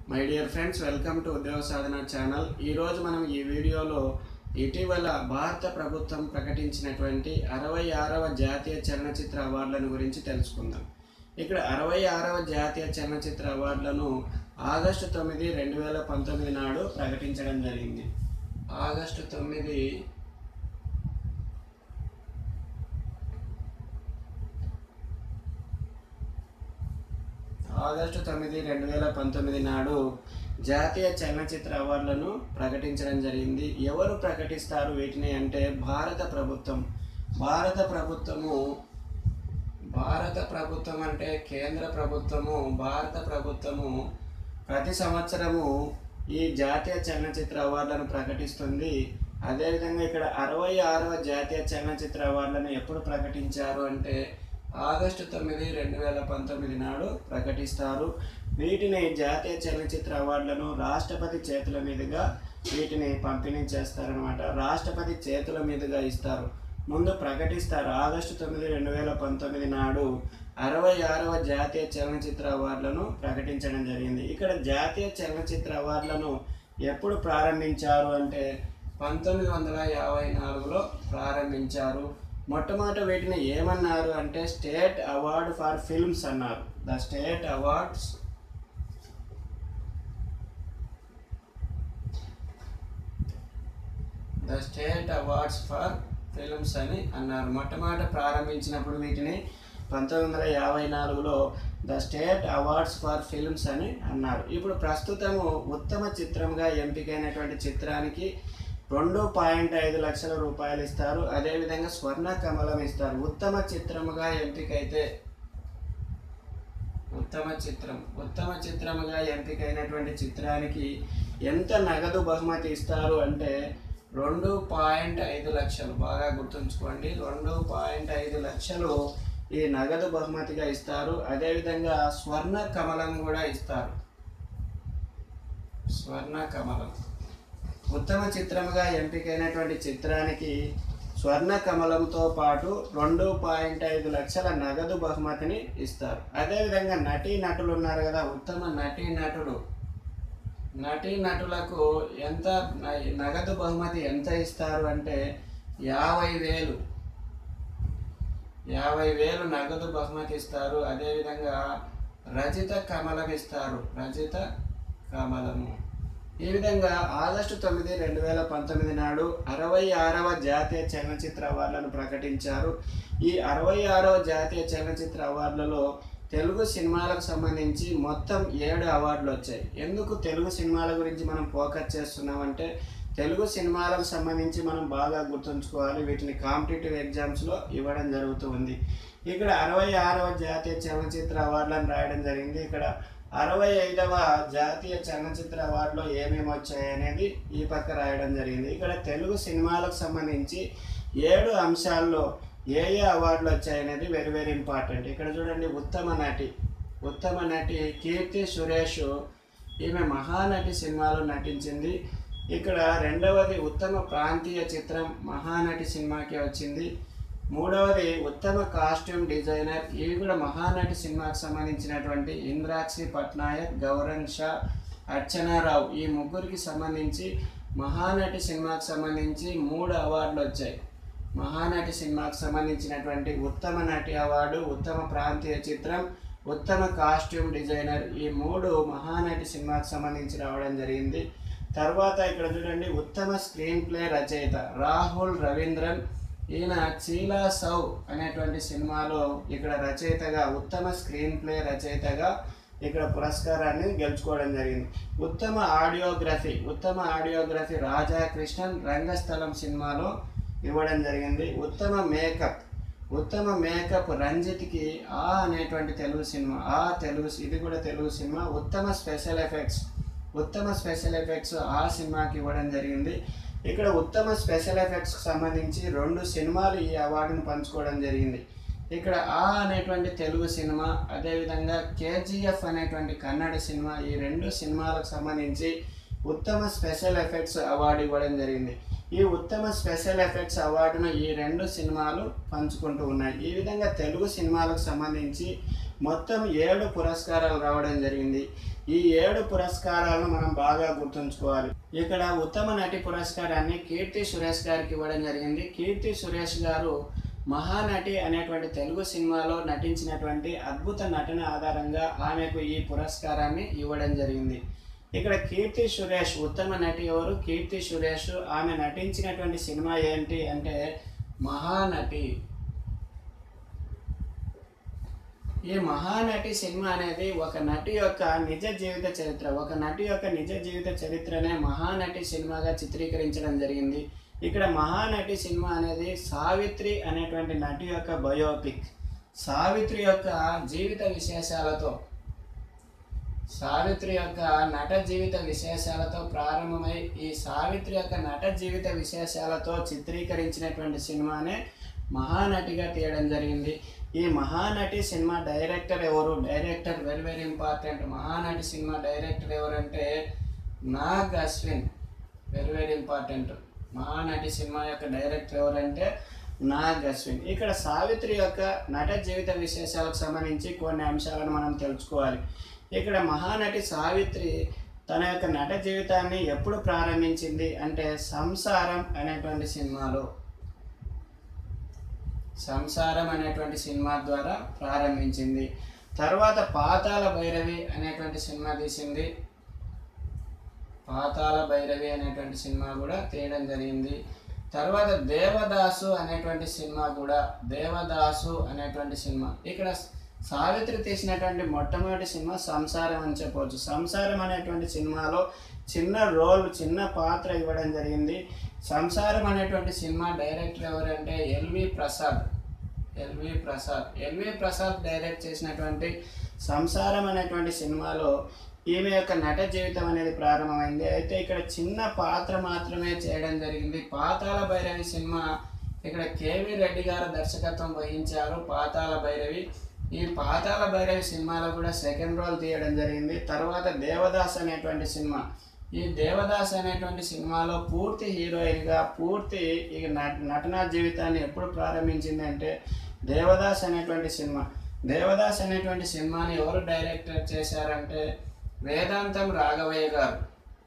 my dear friends welcome to Udyoga Sadhana channel ఈరోజు మనం ఈ వీడియోలో ఇటీవల భారత ప్రభుత్వం ప్రకటించినటువంటి అరవై ఆరవ జాతీయ చలనచిత్ర అవార్డులను గురించి తెలుసుకుందాం ఇక్కడ అరవై ఆరవ జాతీయ చలనచిత్ర అవార్డులను ఆగస్టు తొమ్మిది రెండు వేల పంతొమ్మిది నాడు ప్రకటించడం జరిగింది ఆగస్టు తొమ్మిది ఆగస్టు తొమ్మిది రెండు వేల పంతొమ్మిది నాడు జాతీయ చలనచిత్ర అవార్డులను ప్రకటించడం జరిగింది ఎవరు ప్రకటిస్తారు వీటిని అంటే భారత ప్రభుత్వం భారత ప్రభుత్వము భారత ప్రభుత్వం అంటే కేంద్ర ప్రభుత్వము భారత ప్రభుత్వము ప్రతి సంవత్సరము ఈ జాతీయ చలనచిత్ర అవార్డులను ప్రకటిస్తుంది అదేవిధంగా ఇక్కడ అరవై ఆరవ జాతీయ చలనచిత్ర అవార్డులను ఎప్పుడు ప్రకటించారు అంటే ఆగస్టు తొమ్మిది రెండు వేల పంతొమ్మిది నాడు ప్రకటిస్తారు వీటిని జాతీయ చలనచిత్ర అవార్డులను రాష్ట్రపతి చేతుల మీదుగా వీటిని పంపిణీ చేస్తారనమాట రాష్ట్రపతి చేతుల మీదుగా ఇస్తారు ముందు ప్రకటిస్తారు ఆగస్టు తొమ్మిది రెండు వేల పంతొమ్మిది నాడు అరవై ఆరవ జాతీయ చలనచిత్ర అవార్డులను ప్రకటించడం జరిగింది ఇక్కడ జాతీయ చలనచిత్ర అవార్డులను ఎప్పుడు ప్రారంభించారు అంటే పంతొమ్మిది వందల యాభై నాలుగులో ప్రారంభించారు మొట్టమొదట వీటిని ఏమన్నారు అంటే స్టేట్ అవార్డ్ ఫర్ ఫిల్మ్స్ అన్నారు the state awards the state awards for films అని అన్నారు మొట్టమొదట ప్రారంభించినప్పుడు వీటిని పంతొమ్మిది వందల యాభై నాలుగులో the state awards for films అని అన్నారు ఇప్పుడు ప్రస్తుతము ఉత్తమ చిత్రంగా ఎంపికైనటువంటి చిత్రానికి రెండు పాయింట్ ఐదు లక్షల రూపాయలు ఇస్తారు అదేవిధంగా స్వర్ణ కమలం ఇస్తారు ఉత్తమ చిత్రముగా ఎంపికైతే ఉత్తమ చిత్రం ఉత్తమ చిత్రముగా ఎంపికైనటువంటి చిత్రానికి ఎంత నగదు బహుమతి ఇస్తారు అంటే రెండు పాయింట్ ఐదు లక్షలు బాగా గుర్తుంచుకోండి రెండు పాయింట్ ఐదు లక్షలు ఈ నగదు బహుమతిగా ఇస్తారు అదేవిధంగా స్వర్ణ కమలం కూడా ఇస్తారు స్వర్ణ కమలం ఉత్తమ చిత్రముగా ఎంపికైనటువంటి చిత్రానికి స్వర్ణ కమలంతో పాటు రెండు పాయింట్ ఐదు లక్షల నగదు బహుమతిని ఇస్తారు అదేవిధంగా నటీ నటులు ఉన్నారు కదా ఉత్తమ నటీ నటుడు నటీ నటులకు ఎంత న- నగదు బహుమతి ఎంత ఇస్తారు అంటే యాభై వేలు యాభై వేలు నగదు బహుమతి ఇస్తారు అదేవిధంగా రజిత కమలం ఇస్తారు రజిత కమలము ఈ విధంగా ఆగస్టు తొమ్మిది రెండు వేల పంతొమ్మిది నాడు అరవై ఆరవ జాతీయ చలనచిత్ర అవార్డులను ప్రకటించారు ఈ అరవై ఆరవ జాతీయ చలనచిత్ర అవార్డులలో తెలుగు సినిమాలకు సంబంధించి మొత్తం ఏడు అవార్డులు వచ్చాయి ఎందుకు తెలుగు సినిమాల గురించి మనం ఫోకస్ చేస్తున్నామంటే తెలుగు సినిమాలకు సంబంధించి మనం బాగా గుర్తుంచుకోవాలి వీటిని కాంపిటేటివ్ ఎగ్జామ్స్లో ఇవ్వడం జరుగుతుంది ఇక్కడ అరవై ఆరవ జాతీయ చలనచిత్ర అవార్డులను రాయడం జరిగింది ఇక్కడ అరవై ఐదవ జాతీయ చలనచిత్ర అవార్డులో ఏమేమి వచ్చాయి అనేది ఈ పక్క రాయడం జరిగింది ఇక్కడ తెలుగు సినిమాలకు సంబంధించి ఏడు అంశాల్లో ఏ ఏ అవార్డులు వచ్చాయనేది వెరీ వెరీ ఇంపార్టెంట్ ఇక్కడ చూడండి ఉత్తమ నటి ఉత్తమ నటి కీర్తి సురేష్ ఈమె మహానటి సినిమాలో నటించింది ఇక్కడ రెండవది ఉత్తమ ప్రాంతీయ చిత్రం మహానటి సినిమాకి వచ్చింది మూడవది ఉత్తమ కాస్ట్యూమ్ డిజైనర్ ఇవి కూడా మహానటి సినిమాకి సంబంధించినటువంటి ఇంద్రాక్షి పట్నాయక్ గౌరన్ షా అర్చనారావు ఈ ముగ్గురికి సంబంధించి మహానటి సినిమాకి సంబంధించి మూడు అవార్డులు వచ్చాయి మహానటి సినిమాకి సంబంధించినటువంటి ఉత్తమ నటి అవార్డు ఉత్తమ ప్రాంతీయ చిత్రం ఉత్తమ కాస్ట్యూమ్ డిజైనర్ ఈ మూడు మహానటి సినిమాకి సంబంధించి రావడం జరిగింది తర్వాత ఇక్కడ చూడండి ఉత్తమ స్క్రీన్ ప్లే రచయిత రాహుల్ రవీంద్రన్ ఈయన చీలా సౌ అనేటువంటి సినిమాలో ఇక్కడ రచయితగా ఉత్తమ స్క్రీన్ ప్లే రచయితగా ఇక్కడ పురస్కారాన్ని గెలుచుకోవడం జరిగింది ఉత్తమ ఆడియోగ్రఫీ ఉత్తమ ఆడియోగ్రఫీ రాజా కృష్ణన్ రంగస్థలం సినిమాలో ఇవ్వడం జరిగింది ఉత్తమ మేకప్ ఉత్తమ మేకప్ రంజిత్కి ఆ అనేటువంటి తెలుగు సినిమా ఆ తెలుగు ఇది కూడా తెలుగు సినిమా ఉత్తమ స్పెషల్ ఎఫెక్ట్స్ ఉత్తమ స్పెషల్ ఎఫెక్ట్స్ ఆ సినిమాకి ఇవ్వడం జరిగింది ఇక్కడ ఉత్తమ స్పెషల్ ఎఫెక్ట్స్కి సంబంధించి రెండు సినిమాలు ఈ అవార్డును పంచుకోవడం జరిగింది ఇక్కడ ఆ అనేటువంటి తెలుగు సినిమా అదేవిధంగా కేజీఎఫ్ అనేటువంటి కన్నడ సినిమా ఈ రెండు సినిమాలకు సంబంధించి ఉత్తమ స్పెషల్ ఎఫెక్ట్స్ అవార్డు ఇవ్వడం జరిగింది ఈ ఉత్తమ స్పెషల్ ఎఫెక్ట్స్ అవార్డును ఈ రెండు సినిమాలు పంచుకుంటూ ఉన్నాయి ఈ విధంగా తెలుగు సినిమాలకు సంబంధించి మొత్తం ఏడు పురస్కారాలు రావడం జరిగింది ఈ ఏడు పురస్కారాలను మనం బాగా గుర్తుంచుకోవాలి ఇక్కడ ఉత్తమ నటి పురస్కారాన్ని కీర్తి సురేష్ గారికి ఇవ్వడం జరిగింది కీర్తి సురేష్ గారు మహానటి అనేటువంటి తెలుగు సినిమాలో నటించినటువంటి అద్భుత నటన ఆధారంగా ఆమెకు ఈ పురస్కారాన్ని ఇవ్వడం జరిగింది ఇక్కడ కీర్తి సురేష్ ఉత్తమ నటి ఎవరు కీర్తి సురేష్ ఆమె నటించినటువంటి సినిమా ఏంటి అంటే మహానటి ఈ మహానటి సినిమా అనేది ఒక నటి యొక్క నిజ జీవిత చరిత్ర ఒక నటి యొక్క నిజ జీవిత చరిత్రనే మహానటి సినిమాగా చిత్రీకరించడం జరిగింది ఇక్కడ మహానటి సినిమా అనేది సావిత్రి అనేటువంటి నటి యొక్క బయోపిక్ సావిత్రి యొక్క జీవిత విశేషాలతో సావిత్రి యొక్క నట జీవిత విశేషాలతో ప్రారంభమై ఈ సావిత్రి యొక్క నట జీవిత విశేషాలతో చిత్రీకరించినటువంటి సినిమానే మహానటిగా తీయడం జరిగింది ఈ మహానటి సినిమా డైరెక్టర్ ఎవరు director very very important Mahanati cinema director ఎవరంటే Nag Ashwin very very important Mahanati cinema యొక్క డైరెక్టర్ ఎవరంటే నాగ్ అశ్విన్ ఇక్కడ సావిత్రి యొక్క నట జీవిత విశేషాలకు సంబంధించి కొన్ని అంశాలను మనం తెలుసుకోవాలి ఇక్కడ మహానటి సావిత్రి తన యొక్క నట జీవితాన్ని ఎప్పుడు ప్రారంభించింది అంటే సంసారం అనేటువంటి సినిమాలో సంసారం అనేటువంటి సినిమా ద్వారా ప్రారంభించింది తర్వాత పాతాల భైరవి అనేటువంటి సినిమా తీసింది పాతాల భైరవి అనేటువంటి సినిమా కూడా తీయడం జరిగింది తర్వాత దేవదాసు అనేటువంటి సినిమా కూడా దేవదాసు అనేటువంటి సినిమా ఇక్కడ సావిత్రి తీసినటువంటి మొట్టమొదటి సినిమా సంసారం అని చెప్పవచ్చు సంసారం అనేటువంటి సినిమాలో చిన్న రోల్ చిన్న పాత్ర ఇవ్వడం జరిగింది సంసారం అనేటువంటి సినిమా డైరెక్టర్ ఎవరంటే L V Prasad L V Prasad L V Prasad direct చేసినటువంటి సంసారం అనేటువంటి సినిమాలో ఈమె యొక్క నట జీవితం అనేది ప్రారంభమైంది అయితే ఇక్కడ చిన్న పాత్ర మాత్రమే చేయడం జరిగింది పాతాళ భైరవి సినిమా ఇక్కడ కేవి రెడ్డి గారు దర్శకత్వం వహించారు పాతాళ భైరవి ఈ పాతాళ భైరవి సినిమాలో కూడా సెకండ్ రోల్ తీయడం జరిగింది తర్వాత దేవదాస్ అనేటువంటి సినిమా ఈ దేవదాస్ అనేటువంటి సినిమాలో పూర్తి హీరోయిన్గా పూర్తి ఈ నట- నటనా జీవితాన్ని ఎప్పుడు ప్రారంభించింది అంటే దేవదాస్ అనేటువంటి సినిమా దేవదాస్ అనేటువంటి సినిమాని ఎవరు డైరెక్టర్ చేశారంటే వేదాంతం రాఘవయ్య గారు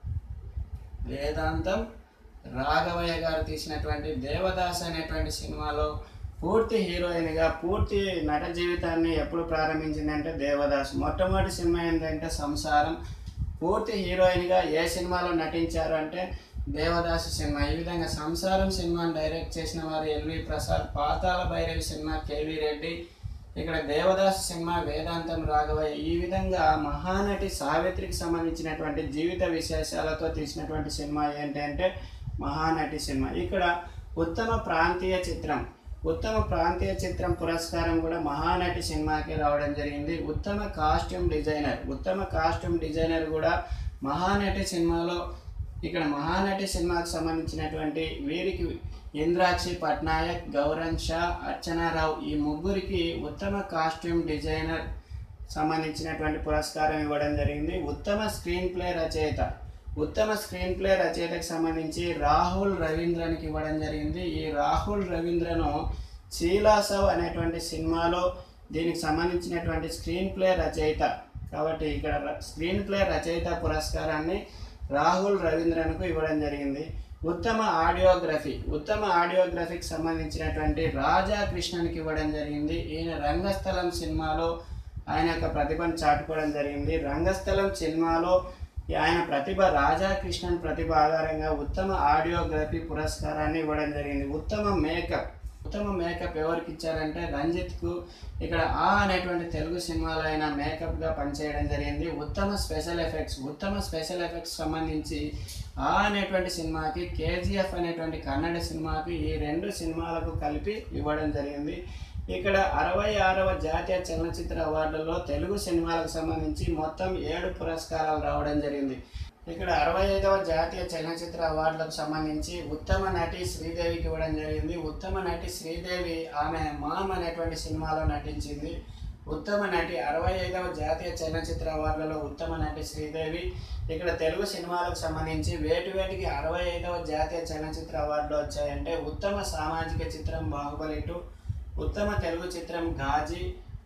వేదాంతం రాఘవయ్య గారు తీసినటువంటి దేవదాస్ అనేటువంటి సినిమాలో పూర్తి హీరోయిన్గా పూర్తి నట జీవితాన్ని ఎప్పుడు ప్రారంభించిందంటే దేవదాస్ మొట్టమొదటి సినిమా ఏంటంటే సంసారం పూర్తి హీరోయిన్గా ఏ సినిమాలో నటించారు అంటే దేవదాసు సినిమా ఈ విధంగా సంసారం సినిమాని డైరెక్ట్ చేసిన వారు L V Prasad Pathala Bhairavi cinema K V Reddy ఇక్కడ దేవదాసు సినిమా వేదాంతం రాఘవయ్య ఈ విధంగా మహానటి సావిత్రికి సంబంధించినటువంటి జీవిత విశేషాలతో తీసినటువంటి సినిమా ఏంటంటే మహానటి సినిమా ఇక్కడ ఉత్తమ ప్రాంతీయ చిత్రం ఉత్తమ ప్రాంతీయ చిత్రం పురస్కారం కూడా మహానటి సినిమాకి రావడం జరిగింది ఉత్తమ కాస్ట్యూమ్ డిజైనర్ ఉత్తమ కాస్ట్యూమ్ డిజైనర్ కూడా మహానటి సినిమాలో ఇక్కడ మహానటి సినిమాకు సంబంధించినటువంటి వీరికి ఇంద్రాక్షి పట్నాయక్ గౌరన్ షా అర్చనారావు ఈ ముగ్గురికి ఉత్తమ కాస్ట్యూమ్ డిజైనర్ సంబంధించినటువంటి పురస్కారం ఇవ్వడం జరిగింది ఉత్తమ స్క్రీన్ ప్లే రచయిత ఉత్తమ స్క్రీన్ ప్లే రచయితకు సంబంధించి రాహుల్ రవీంద్రన్కి ఇవ్వడం జరిగింది ఈ రాహుల్ రవీంద్రను చీలాసవ్ అనేటువంటి సినిమాలో దీనికి సంబంధించినటువంటి స్క్రీన్ ప్లే రచయిత కాబట్టి ఇక్కడ ర- స్క్రీన్ ప్లే రచయిత పురస్కారాన్ని రాహుల్ రవీంద్రన్కు ఇవ్వడం జరిగింది ఉత్తమ ఆడియోగ్రఫీ ఉత్తమ ఆడియోగ్రఫీకి సంబంధించినటువంటి రాజా కృష్ణన్కి ఇవ్వడం జరిగింది ఈయన రంగస్థలం సినిమాలో ఆయన యొక్క ప్రతిభను చాటుకోవడం జరిగింది రంగస్థలం సినిమాలో ఆయన ప్రతిభ రాజా కృష్ణన్ ప్రతిభ ఆధారంగా ఉత్తమ ఆడియోగ్రఫీ పురస్కారాన్ని ఇవ్వడం జరిగింది ఉత్తమ మేకప్ ఉత్తమ మేకప్ ఎవరికి ఇచ్చారంటే రంజిత్కు ఇక్కడ ఆ అనేటువంటి తెలుగు సినిమాలో ఆయన మేకప్గా పనిచేయడం జరిగింది ఉత్తమ స్పెషల్ ఎఫెక్ట్స్ ఉత్తమ స్పెషల్ ఎఫెక్ట్స్ సంబంధించి ఆ అనేటువంటి సినిమాకి కేజీఎఫ్ అనేటువంటి కన్నడ సినిమాకి ఈ రెండు సినిమాలకు కలిపి ఇవ్వడం జరిగింది ఇక్కడ అరవై ఆరవ జాతీయ చలనచిత్ర అవార్డులలో తెలుగు సినిమాలకు సంబంధించి మొత్తం ఏడు పురస్కారాలు రావడం జరిగింది ఇక్కడ అరవై ఐదవ జాతీయ చలనచిత్ర అవార్డులకు సంబంధించి ఉత్తమ నటి శ్రీదేవికి ఇవ్వడం జరిగింది ఉత్తమ నటి శ్రీదేవి ఆమె మామ్ అనేటువంటి సినిమాలో నటించింది ఉత్తమ నటి అరవై ఐదవ జాతీయ చలనచిత్ర అవార్డులలో ఉత్తమ నటి శ్రీదేవి ఇక్కడ తెలుగు సినిమాలకు సంబంధించి వేటి వేటికి అరవై ఐదవ జాతీయ చలనచిత్ర అవార్డులు వచ్చాయంటే ఉత్తమ సామాజిక చిత్రం బాహుబలి టూ ఉత్తమ తెలుగు చిత్రం ఘాజీ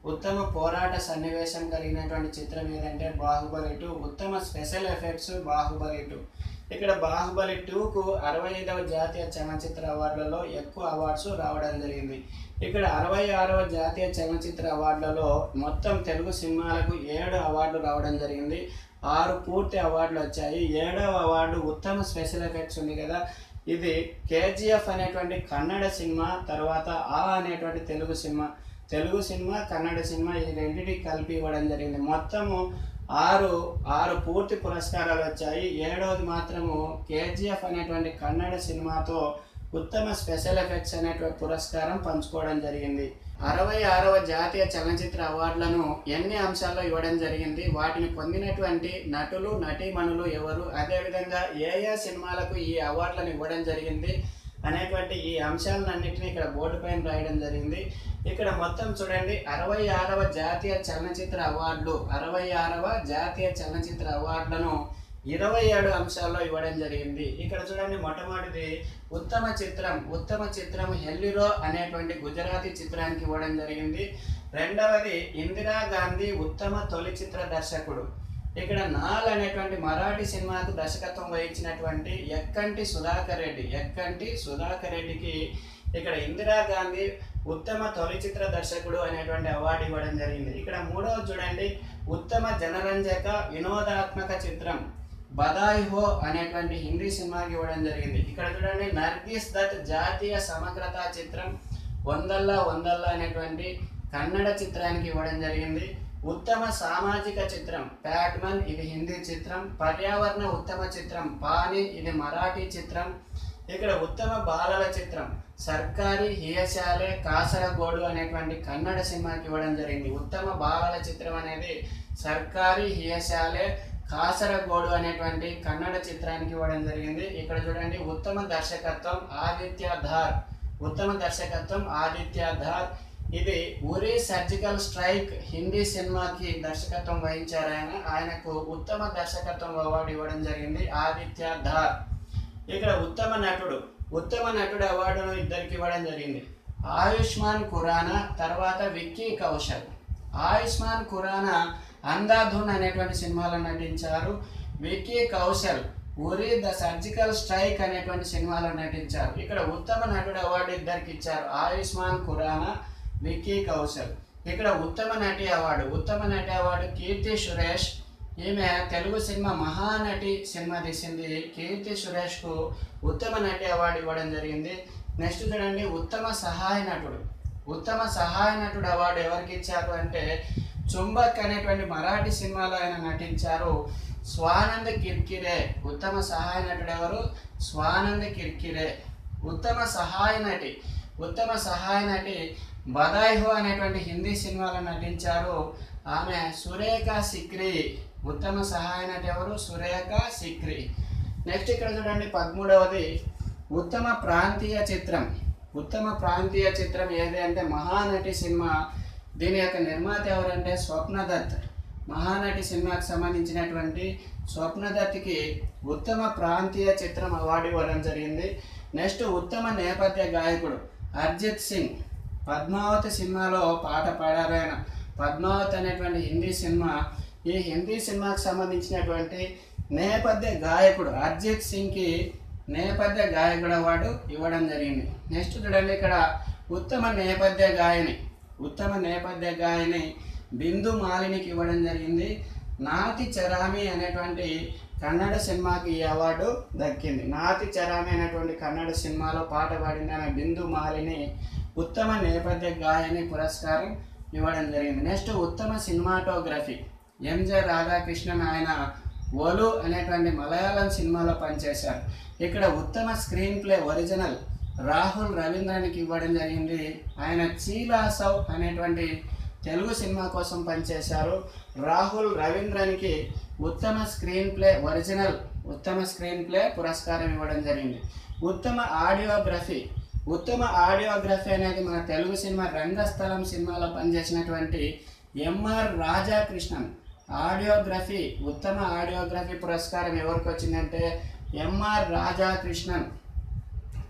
ఉత్తమ పోరాట సన్నివేశం కలిగినటువంటి చిత్రం ఏదంటే బాహుబలి టూ ఉత్తమ స్పెషల్ ఎఫెక్ట్స్ బాహుబలి టూ ఇక్కడ బాహుబలి టూకు అరవై ఐదవ జాతీయ చలనచిత్ర అవార్డులలో ఎక్కువ అవార్డ్స్ రావడం జరిగింది ఇక్కడ అరవై ఆరవ జాతీయ చలనచిత్ర అవార్డులలో మొత్తం తెలుగు సినిమాలకు ఏడు అవార్డులు రావడం జరిగింది ఆరు పూర్తి అవార్డులు వచ్చాయి ఏడవ అవార్డు ఉత్తమ స్పెషల్ ఎఫెక్ట్స్ ఉంది కదా ఇది కేజీఎఫ్ అనేటువంటి కన్నడ సినిమా తర్వాత ఆ అనేటువంటి Telugu cinema Telugu cinema Kannada cinema ఈ రెండింటికి కలిపి ఇవ్వడం జరిగింది మొత్తము ఆరు ఆరు పూర్తి పురస్కారాలు వచ్చాయి ఏడవది మాత్రము కేజీఎఫ్ అనేటువంటి కన్నడ సినిమాతో ఉత్తమ స్పెషల్ ఎఫెక్ట్స్ అనేటువంటి పురస్కారం పంచుకోవడం జరిగింది అరవై ఆరవ జాతీయ చలనచిత్ర అవార్డులను ఎన్ని అంశాల్లో ఇవ్వడం జరిగింది వాటిని పొందినటువంటి నటులు నటీమణులు ఎవరు అదేవిధంగా ఏ ఏ సినిమాలకు ఈ అవార్డులను ఇవ్వడం జరిగింది అనేటువంటి ఈ అంశాలన్నింటినీ ఇక్కడ బోర్డు పైన రాయడం జరిగింది ఇక్కడ మొత్తం చూడండి అరవై ఆరవ జాతీయ చలనచిత్ర అవార్డులు అరవై ఆరవ జాతీయ చలనచిత్ర అవార్డులను ఇరవై ఏడు అంశాల్లో ఇవ్వడం జరిగింది ఇక్కడ చూడండి మొట్టమొదటిది ఉత్తమ చిత్రం ఉత్తమ చిత్రం హెల్లిరో అనేటువంటి గుజరాతీ చిత్రానికి ఇవ్వడం జరిగింది రెండవది ఇందిరాగాంధీ ఉత్తమ తొలి చిత్ర దర్శకుడు ఇక్కడ నాల్ అనేటువంటి మరాఠీ సినిమాకు దర్శకత్వం వహించినటువంటి ఎక్కంటి సుధాకర్ రెడ్డి ఎక్కంటి సుధాకర్ రెడ్డికి ఇక్కడ ఇందిరాగాంధీ ఉత్తమ తొలి చిత్ర దర్శకుడు అనేటువంటి అవార్డు ఇవ్వడం జరిగింది ఇక్కడ మూడవ చూడండి ఉత్తమ జనరంజక వినోదాత్మక చిత్రం బదాయి హో అనేటువంటి హిందీ సినిమాకి ఇవ్వడం జరిగింది ఇక్కడ చూడండి నర్గిస్ దత్ జాతీయ సమగ్రత చిత్రం వందల్లా వందల్లా అనేటువంటి కన్నడ చిత్రానికి ఇవ్వడం జరిగింది ఉత్తమ సామాజిక చిత్రం ప్యాట్మన్ ఇది హిందీ చిత్రం పర్యావరణ ఉత్తమ చిత్రం పాని ఇది మరాఠీ చిత్రం ఇక్కడ ఉత్తమ బాలల చిత్రం సర్కారీ హియశాలే కాసరగోడు అనేటువంటి కన్నడ సినిమాకి ఇవ్వడం జరిగింది ఉత్తమ బాలల చిత్రం అనేది సర్కారీ హియశాలే కాసరగోడు అనేటువంటి కన్నడ చిత్రానికి ఇవ్వడం జరిగింది ఇక్కడ చూడండి ఉత్తమ దర్శకత్వం ఆదిత్య ధార్ ఉత్తమ దర్శకత్వం ఆదిత్య ధార్ ఇది ఉరి సర్జికల్ స్ట్రైక్ హిందీ సినిమాకి దర్శకత్వం వహించారు ఆయన ఆయనకు ఉత్తమ దర్శకత్వం అవార్డు ఇవ్వడం జరిగింది ఆదిత్య ధార్ ఇక్కడ ఉత్తమ నటుడు ఉత్తమ నటుడు అవార్డును ఇద్దరికి ఇవ్వడం జరిగింది ఆయుష్మాన్ ఖురానా తర్వాత విక్కీ కౌశల్ ఆయుష్మాన్ ఖురానా అంధాధున్ అనేటువంటి సినిమాలో నటించారు Vicky Kaushal Uri the surgical strike అనేటువంటి సినిమాలో నటించారు ఇక్కడ ఉత్తమ నటుడు అవార్డు ఇద్దరికి ఇచ్చారు ఆయుష్మాన్ ఖురానా విక్కీ కౌశల్ ఇక్కడ ఉత్తమ నటి అవార్డు ఉత్తమ నటి అవార్డు కీర్తి సురేష్ ఈమె తెలుగు సినిమా మహానటి సినిమా తీసింది కీర్తి సురేష్కు ఉత్తమ నటి అవార్డు ఇవ్వడం జరిగింది నెక్స్ట్ చూడండి ఉత్తమ సహాయ నటుడు ఉత్తమ సహాయ నటుడు అవార్డు ఎవరికి ఇచ్చారు అంటే చుంబక్ అనేటువంటి మరాఠీ సినిమాలో ఆయన నటించారు స్వానంద్ కిర్కిరే ఉత్తమ సహాయ నటుడు ఎవరు స్వానంద్ కిర్కిరే ఉత్తమ సహాయ నటి ఉత్తమ సహాయ నటి బదాయి హో అనేటువంటి హిందీ సినిమాలో నటించారు ఆమె సురేఖ సిక్రి ఉత్తమ సహాయ నటి ఎవరు సురేఖ సిక్రి నెక్స్ట్ ఇక్కడ చూడండి పదమూడవది ఉత్తమ ప్రాంతీయ చిత్రం ఉత్తమ ప్రాంతీయ చిత్రం ఏది అంటే మహానటి సినిమా దీని యొక్క నిర్మాత ఎవరంటే స్వప్నదత్ మహానటి సినిమాకి సంబంధించినటువంటి స్వప్నదత్కి ఉత్తమ ప్రాంతీయ చిత్రం అవార్డు ఇవ్వడం జరిగింది నెక్స్ట్ ఉత్తమ నేపథ్య గాయకుడు అర్జిత్ సింగ్ పద్మావతి సినిమాలో పాట పాడారు ఆయన పద్మావతి అనేటువంటి హిందీ సినిమా ఈ హిందీ సినిమాకి సంబంధించినటువంటి నేపథ్య గాయకుడు అర్జిత్ సింగ్కి నేపథ్య గాయకుడు అవార్డు ఇవ్వడం జరిగింది నెక్స్ట్ చూడండి ఇక్కడ ఉత్తమ నేపథ్య గాయని ఉత్తమ నేపథ్య గాయని బిందు మాలినికి ఇవ్వడం జరిగింది నాతి చరామి అనేటువంటి కన్నడ సినిమాకి ఈ అవార్డు దక్కింది నాతి చరామి అనేటువంటి కన్నడ సినిమాలో పాట పాడిన ఆమె బిందు మాలిని ఉత్తమ నేపథ్య గాయని పురస్కారం ఇవ్వడం జరిగింది నెక్స్ట్ ఉత్తమ సినిమాటోగ్రఫీ ఎంజే రాధాకృష్ణన్ ఆయన ఒలు అనేటువంటి మలయాళం సినిమాలో పనిచేశారు ఇక్కడ ఉత్తమ స్క్రీన్ ప్లే ఒరిజినల్ రాహుల్ రవీంద్రానికి ఇవ్వడం జరిగింది ఆయన చీలాసవ్ అనేటువంటి తెలుగు సినిమా కోసం పనిచేశారు రాహుల్ రవీంద్రానికి ఉత్తమ స్క్రీన్ ప్లే ఒరిజినల్ ఉత్తమ స్క్రీన్ ప్లే పురస్కారం ఇవ్వడం జరిగింది ఉత్తమ ఆడియోగ్రఫీ ఉత్తమ ఆడియోగ్రఫీ అనేది మన తెలుగు సినిమా రంగస్థలం సినిమాలో పనిచేసినటువంటి ఎంఆర్ రాజాకృష్ణన్ ఆడియోగ్రఫీ ఉత్తమ ఆడియోగ్రఫీ పురస్కారం ఎవరికి వచ్చిందంటే ఎంఆర్ రాజాకృష్ణన్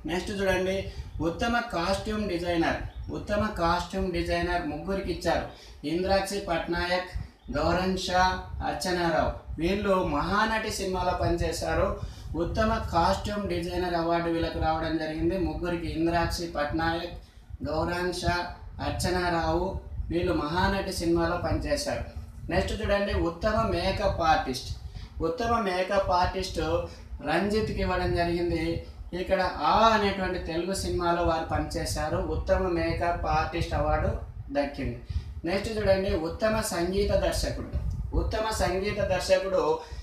నెక్స్ట్ చూడండి ఉత్తమ కాస్ట్యూమ్ డిజైనర్ ఉత్తమ కాస్ట్యూమ్ డిజైనర్ ముగ్గురికి ఇచ్చారు ఇంద్రాక్షి పట్నాయక్ గౌరన్ షా అర్చనారావు వీళ్ళు మహానటి సినిమాలో పనిచేశారు ఉత్తమ కాస్ట్యూమ్ డిజైనర్ అవార్డు వీళ్ళకి రావడం జరిగింది ముగ్గురికి ఇంద్రాక్షి పట్నాయక్ గౌరాన్ షా అర్చనారావు వీళ్ళు మహానటి సినిమాలో పనిచేశారు నెక్స్ట్ చూడండి ఉత్తమ మేకప్ ఆర్టిస్ట్ ఉత్తమ మేకప్ ఆర్టిస్ట్ రంజిత్కి ఇవ్వడం జరిగింది ఇక్కడ ఆ అనేటువంటి తెలుగు సినిమాలో వారు పనిచేశారు ఉత్తమ మేకప్ ఆర్టిస్ట్ అవార్డు దక్కింది నెక్స్ట్ చూడండి ఉత్తమ సంగీత దర్శకుడు ఉత్తమ సంగీత దర్శకుడు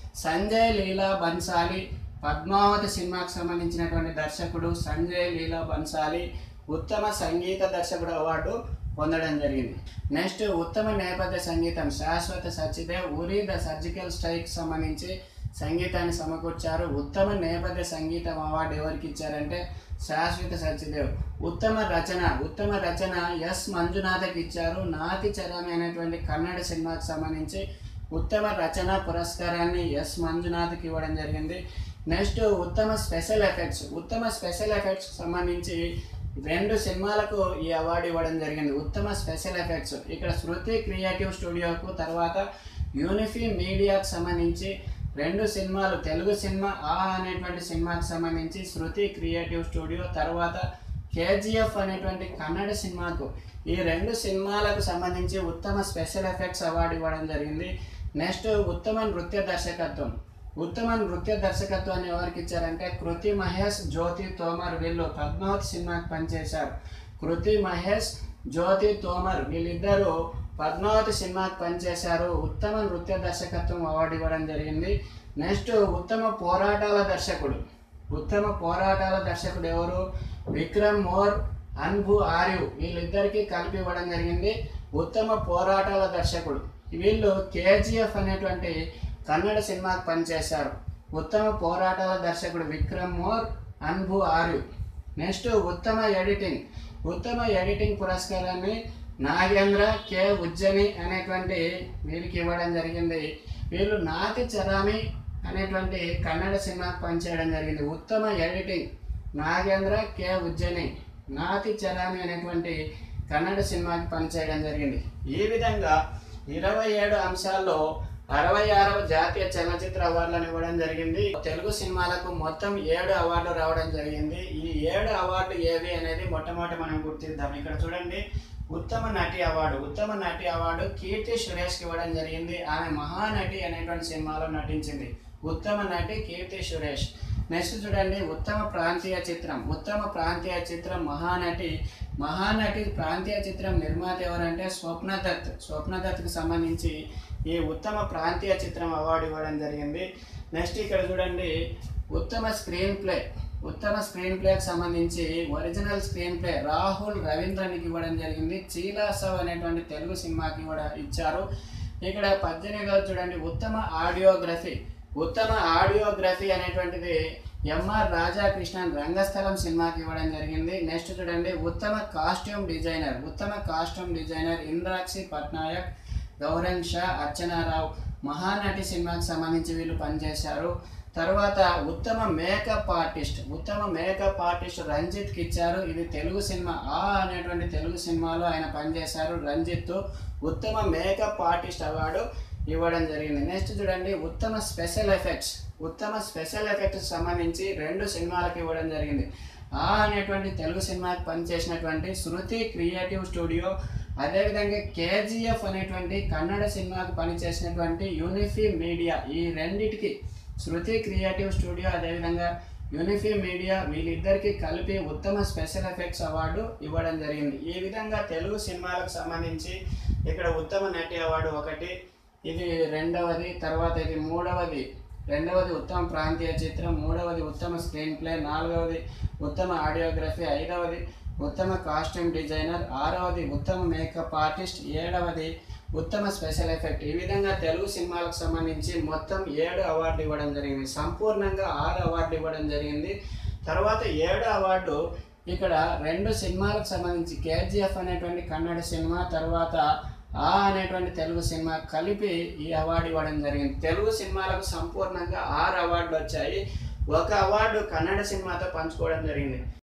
సంజయ్ లీలా బన్సాలి పద్మావతి సినిమాకు సంబంధించినటువంటి దర్శకుడు సంజయ్ లీలా బన్సాలి ఉత్తమ సంగీత దర్శకుడు అవార్డు పొందడం జరిగింది నెక్స్ట్ ఉత్తమ నేపథ్య సంగీతం Shashwat Sachdev Uri the surgical strike సంబంధించి సంగీతాన్ని సమకూర్చారు ఉత్తమ నేపథ్య సంగీతం అవార్డు ఎవరికి ఇచ్చారంటే శాశ్వత సత్యదేవ్ ఉత్తమ రచన ఉత్తమ రచన ఎస్ మంజునాథకి ఇచ్చారు నాతి చరామి అనేటువంటి కన్నడ సినిమాకి సంబంధించి ఉత్తమ రచన పురస్కారాన్ని ఎస్ మంజునాథ్కి ఇవ్వడం జరిగింది నెక్స్ట్ ఉత్తమ స్పెషల్ ఎఫెక్ట్స్ ఉత్తమ స్పెషల్ ఎఫెక్ట్స్ సంబంధించి రెండు సినిమాలకు ఈ అవార్డు ఇవ్వడం జరిగింది ఉత్తమ స్పెషల్ ఎఫెక్ట్స్ ఇక్కడ శృతి క్రియేటివ్ స్టూడియోకు తర్వాత యూనిఫీ మీడియాకు సంబంధించి రెండు సినిమాలు తెలుగు సినిమా ఆ అనేటువంటి సినిమాకి సంబంధించి శృతి క్రియేటివ్ స్టూడియో తర్వాత కేజీఎఫ్ అనేటువంటి కన్నడ సినిమాకు ఈ రెండు సినిమాలకు సంబంధించి ఉత్తమ స్పెషల్ ఎఫెక్ట్స్ అవార్డు ఇవ్వడం జరిగింది నెక్స్ట్ ఉత్తమ నృత్య దర్శకత్వం ఉత్తమ నృత్య దర్శకత్వాన్ని ఎవరికి ఇచ్చారంటే కృతి మహేష్ జ్యోతి తోమర్ వీళ్ళు పద్మావతి సినిమాకి పనిచేశారు కృతి మహేష్ జ్యోతి తోమర్ వీళ్ళిద్దరూ పద్మావతి సినిమాకి పనిచేశారు ఉత్తమ నృత్య దర్శకత్వం అవార్డు ఇవ్వడం జరిగింది నెక్స్ట్ ఉత్తమ పోరాటాల దర్శకుడు ఉత్తమ పోరాటాల దర్శకుడు ఎవరు విక్రమ్ మోర్ అన్భు ఆర్యు వీళ్ళిద్దరికీ కలిపి ఇవ్వడం జరిగింది ఉత్తమ పోరాటాల దర్శకుడు వీళ్ళు కేజీఎఫ్ అనేటువంటి కన్నడ సినిమాకి పనిచేశారు ఉత్తమ పోరాటాల దర్శకుడు విక్రమ్ మోర్ అన్భు ఆర్యు నెక్స్ట్ ఉత్తమ ఎడిటింగ్ ఉత్తమ ఎడిటింగ్ పురస్కారాన్ని నాగేంద్ర కె ఉజ్జని అనేటువంటి వీరికి ఇవ్వడం జరిగింది వీళ్ళు నాతి చరామి అనేటువంటి కన్నడ సినిమాకి పనిచేయడం జరిగింది ఉత్తమ ఎడిటింగ్ నాగేంద్ర కె ఉజ్జని నాతి చరామి అనేటువంటి కన్నడ సినిమాకి పనిచేయడం జరిగింది ఈ విధంగా ఇరవై ఏడు అంశాల్లో అరవై ఆరవ జాతీయ చలనచిత్ర అవార్డులను ఇవ్వడం జరిగింది తెలుగు సినిమాలకు మొత్తం ఏడు అవార్డులు రావడం జరిగింది ఈ ఏడు అవార్డు ఏవి అనేది మొట్టమొదటి మనం గుర్తిద్దాం ఇక్కడ చూడండి ఉత్తమ నటి అవార్డు ఉత్తమ నటి అవార్డు కీర్తి సురేష్కి ఇవ్వడం జరిగింది ఆమె మహానటి అనేటువంటి సినిమాలో నటించింది ఉత్తమ నటి కీర్తి సురేష్ నెక్స్ట్ చూడండి ఉత్తమ ప్రాంతీయ చిత్రం ఉత్తమ ప్రాంతీయ చిత్రం మహానటి మహానటి ప్రాంతీయ చిత్రం నిర్మాత ఎవరంటే స్వప్న దత్ స్వప్న దత్కి సంబంధించి ఈ ఉత్తమ ప్రాంతీయ చిత్రం అవార్డు ఇవ్వడం జరిగింది నెక్స్ట్ ఇక్కడ చూడండి ఉత్తమ స్క్రీన్ ప్లే ఉత్తమ స్క్రీన్ ప్లేకి సంబంధించి ఒరిజినల్ స్క్రీన్ ప్లే రాహుల్ రవీంద్రనికి ఇవ్వడం జరిగింది చీలాసవ్ అనేటువంటి తెలుగు సినిమాకి కూడా ఇచ్చారు ఇక్కడ పద్దెనిమిదవ చూడండి ఉత్తమ ఆడియోగ్రఫీ ఉత్తమ ఆడియోగ్రఫీ అనేటువంటిది ఎంఆర్ రాధాకృష్ణన్ రంగస్థలం సినిమాకి ఇవ్వడం జరిగింది నెక్స్ట్ చూడండి ఉత్తమ కాస్ట్యూమ్ డిజైనర్ ఉత్తమ కాస్ట్యూమ్ డిజైనర్ ఇంద్రాక్షి పట్నాయక్ గౌరన్ షా అర్చనారావు మహానటి సినిమాకి సంబంధించి వీళ్ళు పనిచేశారు తర్వాత ఉత్తమ మేకప్ ఆర్టిస్ట్ ఉత్తమ మేకప్ ఆర్టిస్ట్ రంజిత్కి ఇచ్చారు ఇది తెలుగు సినిమా ఆ అనేటువంటి తెలుగు సినిమాలో ఆయన పనిచేశారు రంజిత్ ఉత్తమ మేకప్ ఆర్టిస్ట్ అవార్డు ఇవ్వడం జరిగింది నెక్స్ట్ చూడండి ఉత్తమ స్పెషల్ ఎఫెక్ట్స్ ఉత్తమ స్పెషల్ ఎఫెక్ట్స్ సంబంధించి రెండు సినిమాలకు ఇవ్వడం జరిగింది ఆ అనేటువంటి తెలుగు సినిమాకి పనిచేసినటువంటి శృతి క్రియేటివ్ స్టూడియో అదేవిధంగా కేజీఎఫ్ అనేటువంటి కన్నడ సినిమాకి పనిచేసినటువంటి యూనిఫీ మీడియా ఈ రెండిటికి శృతి క్రియేటివ్ స్టూడియో అదేవిధంగా యూనిఫీ మీడియా వీళ్ళిద్దరికీ కలిపి ఉత్తమ స్పెషల్ ఎఫెక్ట్స్ అవార్డు ఇవ్వడం జరిగింది ఈ విధంగా తెలుగు సినిమాలకు సంబంధించి ఇక్కడ ఉత్తమ నటి అవార్డు ఒకటి ఇది రెండవది తర్వాత ఇది మూడవది రెండవది ఉత్తమ ప్రాంతీయ చిత్రం మూడవది ఉత్తమ స్క్రీన్ ప్లే నాలుగవది ఉత్తమ ఆడియోగ్రఫీ ఐదవది ఉత్తమ కాస్ట్యూమ్ డిజైనర్ ఆరవది ఉత్తమ మేకప్ ఆర్టిస్ట్ ఏడవది ఉత్తమ స్పెషల్ ఎఫెక్ట్ ఈ విధంగా తెలుగు సినిమాలకు సంబంధించి మొత్తం ఏడు అవార్డు ఇవ్వడం జరిగింది సంపూర్ణంగా ఆరు అవార్డు ఇవ్వడం జరిగింది తర్వాత ఏడు అవార్డు ఇక్కడ రెండు సినిమాలకు సంబంధించి కేజీఎఫ్ అనేటువంటి కన్నడ సినిమా తర్వాత ఆ అనేటువంటి తెలుగు సినిమా కలిపి ఈ అవార్డు ఇవ్వడం జరిగింది తెలుగు సినిమాలకు సంపూర్ణంగా ఆరు అవార్డులు వచ్చాయి ఒక అవార్డు కన్నడ సినిమాతో పంచుకోవడం జరిగింది